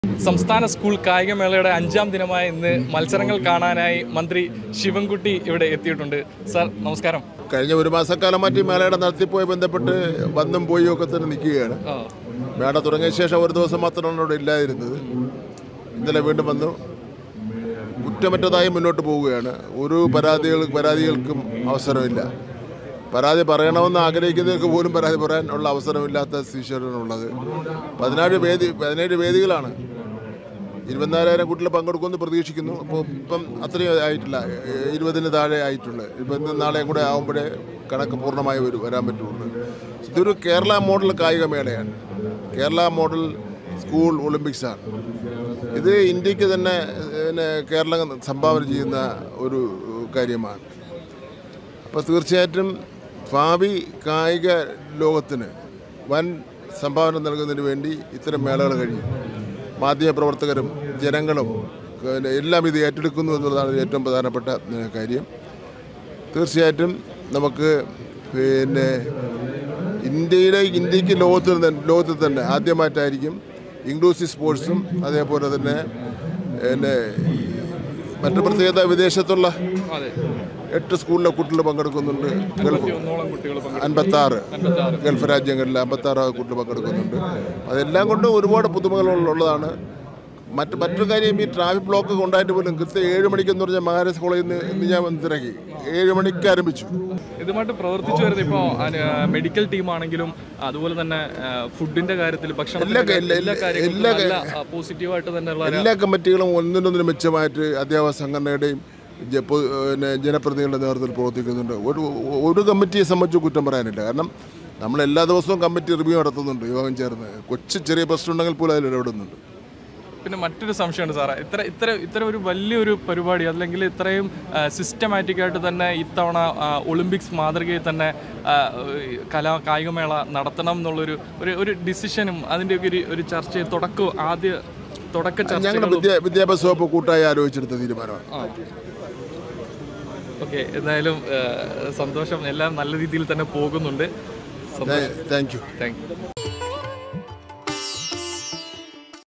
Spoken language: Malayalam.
സംസ്ഥാന സ്കൂൾ കായികമേളയുടെ അഞ്ചാം ദിനമായ ഇന്ന് മത്സരങ്ങൾ കാണാനായി മന്ത്രി ശിവൻകുട്ടി ഇവിടെ എത്തിയിട്ടുണ്ട് സാർ നമസ്കാരം കഴിഞ്ഞ ഒരു മാസക്കാലമായിട്ട് മേളയുടെ നടത്തിപ്പുമായി ബന്ധപ്പെട്ട് വന്നും പോയി ഒക്കെ തന്നെ നിൽക്കുകയാണ് ആ, മേള തുടങ്ങിയ ശേഷം ഒരു ദിവസം മാത്രമാണ് ഇവിടെ ഇല്ലാതിരുന്നത് ഇന്നലെ വീണ്ടും വന്നു കുറ്റമറ്റതായി മുന്നോട്ട് പോവുകയാണ് ഒരു പരാതികൾ പരാതികൾക്കും അവസരമില്ല പരാതി പറയണമെന്ന് ആഗ്രഹിക്കുന്നവർക്ക് പോലും പരാതി പറയാനുള്ള അവസരമില്ലാത്ത സ്ഥിതിയാണുള്ളത് പതിനാറ് വേദി പതിനേഴ് വേദികളാണ് ഇരുപത്തിനാലായിരം കുട്ടികൾ പങ്കെടുക്കുമെന്ന് പ്രതീക്ഷിക്കുന്നു അപ്പോൾ ഇപ്പം അത്രയും ആയിട്ടില്ല ഏ- ഇരുപതിന് താഴെ ആയിട്ടുള്ളൂ ഇപ്പം ഇന്ന് നാളെയും കൂടെ ആകുമ്പോഴേ കണക്ക് പൂർണ്ണമായി വരും വരാൻ പറ്റുള്ളൂ ഇതൊരു കേരള മോഡൽ കായിക മേളയാണ് കേരള മോഡൽ സ്കൂൾ ഒളിമ്പിക്സാണ് ഇത് ഇന്ത്യക്ക് തന്നെ പിന്നെ കേരളം സംഭാവന ചെയ്യുന്ന ഒരു കാര്യമാണ് അപ്പോൾ തീർച്ചയായിട്ടും ഭാവി കായിക ലോകത്തിന് വൻ സംഭാവന നൽകുന്നതിന് വേണ്ടി ഇത്തരം മേളകൾ കഴിയും മാധ്യമപ്രവർത്തകരും ജനങ്ങളും പിന്നെ എല്ലാം ഇത് ഏറ്റെടുക്കുന്നു എന്നുള്ളതാണ് ഏറ്റവും പ്രധാനപ്പെട്ട ഏഹ്, കാര്യം തീർച്ചയായിട്ടും നമുക്ക് പിന്നെ ഇന്ത്യയുടെ ഇന്ത്യക്ക് ലോകത്തിൽ തന്നെ ലോകത്തിൽ തന്നെ ആദ്യമായിട്ടായിരിക്കും ഇൻക്ലൂസീവ് സ്പോർട്സും അതേപോലെ തന്നെ പിന്നെ മറ്റു പ്രത്യേകത വിദേശത്തുള്ള അതെ എട്ട് സ്കൂളിലെ കുട്ടികൾ പങ്കെടുക്കുന്നുണ്ട് ഗൾഫ് ഒന്നോളം കുട്ടികൾ അൻപത്തി ആറ് ഗൾഫ് രാജ്യങ്ങളിൽ അമ്പത്തി ആറ് കുട്ടികൾ പങ്കെടുക്കുന്നുണ്ട് അതെല്ലാം കൊണ്ട് ഒരുപാട് പുതുമകളുള്ളതാണ് മറ്റ് മറ്റൊരു കാര്യം ഈ ട്രാഫിക് ബ്ലോക്ക് ഉണ്ടായിട്ട് പോലും കൃത്യം ഏഴ് മണിക്കെന്ന് പറഞ്ഞാൽ മഹാരാജ് കോളേജിൽ നിന്ന് ഇന്ന് ഞാൻ വന്ന് തിരക്കി ഏഴ് മണിക്ക് ആരംഭിച്ചു ഇതുമായിട്ട് പ്രവർത്തിച്ചു വരുന്നത് ഇപ്പോൾ മെഡിക്കൽ ടീമാണെങ്കിലും അതുപോലെ തന്നെ ആ, ഫുഡിന്റെ കാര്യത്തിൽ ഭക്ഷണത്തിന്റെ എല്ലാ- കാര്യത്തിൽ എല്ലാ- എല്ലാ കാര്യങ്ങളും എല്ലാ- നല്ല പോസിറ്റീവായിട്ട് തന്നെയുള്ള ഒരു- എല്ലാ കമ്മിറ്റികളും ഒന്നിനൊന്നിനും മെച്ചമായിട്ട് അധ്യാപക സംഘടനയുടെയും ജ- പൊ- പിന്നെ ജനപ്രതിനിധികളുടെ നേതൃത്വത്തിൽ പ്രവർത്തിക്കുന്നുണ്ട് ഒരു ഒരു കമ്മിറ്റിയെ സംബന്ധിച്ച് കുറ്റം പറയാനില്ല കാരണം നമ്മൾ എല്ലാ ദിവസവും കമ്മിറ്റി റിവ്യൂ നടത്തുന്നുണ്ട് യോഗം ചേർന്ന് കൊച്ചു ചെറിയ പ്രശ്നം ഉണ്ടെങ്കിൽ പോലും അതിൽ ഇടപെടുന്നുണ്ട് പിന്നെ മറ്റൊരു സംശയമുണ്ട് സാറേ ഇത്ര ഇത്ര ഇത്ര ഒരു വലിയൊരു പരിപാടി അല്ലെങ്കിൽ ഇത്രയും സിസ്റ്റമാറ്റിക് ആയിട്ട് തന്നെ ഇത്തവണ ആ, ഒളിമ്പിക്സ് മാതൃകയിൽ തന്നെ ആ, ഈ കലാ കായികമേള നടത്തണം എന്നുള്ളൊരു ഒരു ഒരു ഡിസിഷനും അതിൻ്റെ ഒക്കെ ഒരു ഒരു ചർച്ചയും തുടക്കം ആദ്യ തുടക്ക ഞങ്ങളുടെ ചർച്ചകളും വിദ്യാ വിദ്യാഭ്യാസ വകുപ്പ് കൂട്ടായി ആലോചിച്ചെടുത്ത തീരുമാനമാണ് ഓക്കെ എന്തായാലും ആ, സന്തോഷം എല്ലാം നല്ല രീതിയിൽ തന്നെ പോകുന്നുണ്ട് താങ്ക് യു താങ്ക് യു